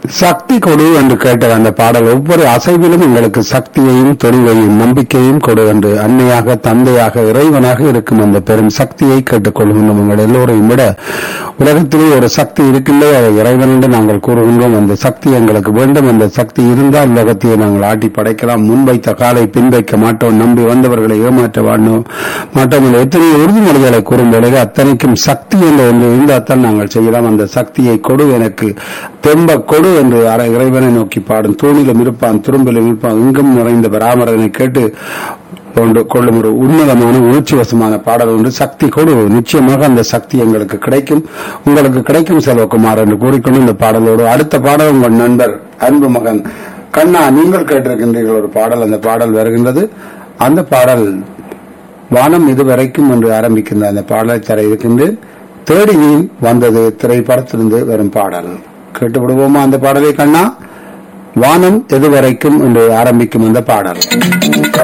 சக்தி கொடு என்று கேட்ட அந்த பாடல் ஒவ்வொரு அசைவிலும் எங்களுக்கு சக்தியையும் தெளிவையும் நம்பிக்கையும் கொடு என்று அன்னையாக தந்தையாக இறைவனாக இருக்கும் அந்த பெரும் சக்தியை கேட்டுக்கொள்கின்றோம் உங்கள் எல்லோரையும் விட உலகத்திலே ஒரு சக்தி இருக்கின்றே அதை இறைவன் என்று நாங்கள் கூறுகின்றோம் அந்த சக்தி எங்களுக்கு வேண்டும் அந்த சக்தி இருந்தால் உலகத்தையே நாங்கள் ஆட்டி படைக்கலாம் முன்வைத்த காலை பின்வைக்க மாட்டோம் நம்பி வந்தவர்களை ஏமாற்ற வாண்டோம் மாட்டோம் என்ற எத்தனை உறுதிமொழிகளை கூறும் வேளையில் அத்தனைக்கும் சக்தி என்ற ஒன்று இருந்தால்தான் நாங்கள் செய்யலாம் அந்த சக்தியை கொடு எனக்கு தெம்ப கொடு என்று அற இறைவனை நோக்கி பாடும் தூணிலும் இருப்பான் துரும்பிலும் இருப்பான் எங்கும் நிறைந்த பராமரனை கேட்டு கொண்டு கொள்ளும் ஒரு உன்னதமான உணர்ச்சி வசமான பாடல் ஒன்று சக்தி கொடு நிச்சயமாக அந்த சக்தி எங்களுக்கு கிடைக்கும் உங்களுக்கு கிடைக்கும் செல்வகுமார் என்று கூறிக்கொண்டு இந்த பாடலோடு அடுத்த பாடல் உங்கள் நண்பர் அன்பு மகன் கண்ணா நீங்கள் கேட்டிருக்கின்றீர்கள் ஒரு பாடல் அந்த பாடல் வருகின்றது அந்த பாடல் வானம் இதுவரைக்கும் என்று ஆரம்பிக்கின்ற அந்த பாடலை தர இருக்கின்றேன் தேடி நீ வந்தது திரைப்படத்திலிருந்து வரும் பாடல் கேட்டு விடுவோமா அந்த பாடலை கண்ணா வானம் எதுவரைக்கும் என்று ஆரம்பிக்கும் அந்த பாடல்